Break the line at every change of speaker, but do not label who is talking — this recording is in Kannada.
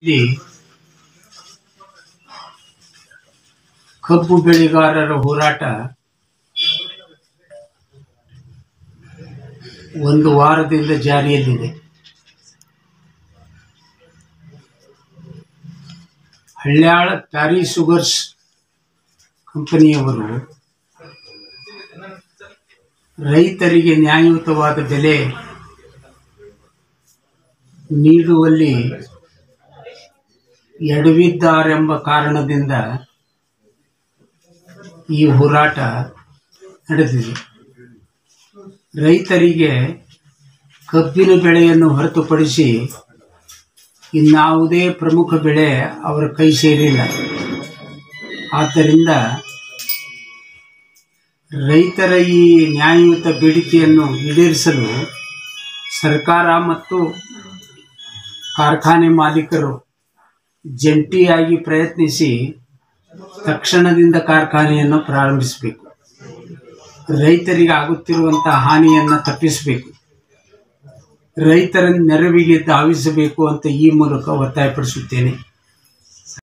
ಇಲ್ಲಿ ಕಬ್ಬು ಬೆಳೆಗಾರರ ಹೋರಾಟ ಒಂದು ವಾರದಿಂದ ಜಾರಿಯಲ್ಲಿದೆ ಹಳ್ಯಾಳ ಪ್ಯಾರಿ ಶುಗರ್ಸ್ ಕಂಪನಿಯವರು ರೈತರಿಗೆ ನ್ಯಾಯಯುತವಾದ ಬೆಲೆ ನೀಡುವಲ್ಲಿ ಎಡವಿದ್ದಾರೆಂಬ ಕಾರಣದಿಂದ ಈ ಹೋರಾಟ ನಡೆದಿದೆ ರೈತರಿಗೆ ಕಬ್ಬಿನ ಬೆಳೆಯನ್ನು ಹೊರತುಪಡಿಸಿ ಇನ್ನಾವುದೇ ಪ್ರಮುಖ ಬೆಳೆ ಅವರ ಕೈ ಸೇರಿಲ್ಲ ಆದ್ದರಿಂದ ರೈತರ ಈ ನ್ಯಾಯಯುತ ಬೇಡಿಕೆಯನ್ನು ಈಡೇರಿಸಲು ಸರ್ಕಾರ ಮತ್ತು ಕಾರ್ಖಾನೆ ಮಾಲೀಕರು ಜಂಟಿಯಾಗಿ ಪ್ರಯತ್ನಿಸಿ ತಕ್ಷಣದಿಂದ ಕಾರ್ಖಾನೆಯನ್ನು ಪ್ರಾರಂಭಿಸಬೇಕು ರೈತರಿಗೆ ಆಗುತ್ತಿರುವಂಥ ಹಾನಿಯನ್ನು ತಪ್ಪಿಸಬೇಕು ರೈತರ ನೆರವಿಗೆ ಧಾವಿಸಬೇಕು ಅಂತ ಈ ಮೂಲಕ ಒತ್ತಾಯಪಡಿಸುತ್ತೇನೆ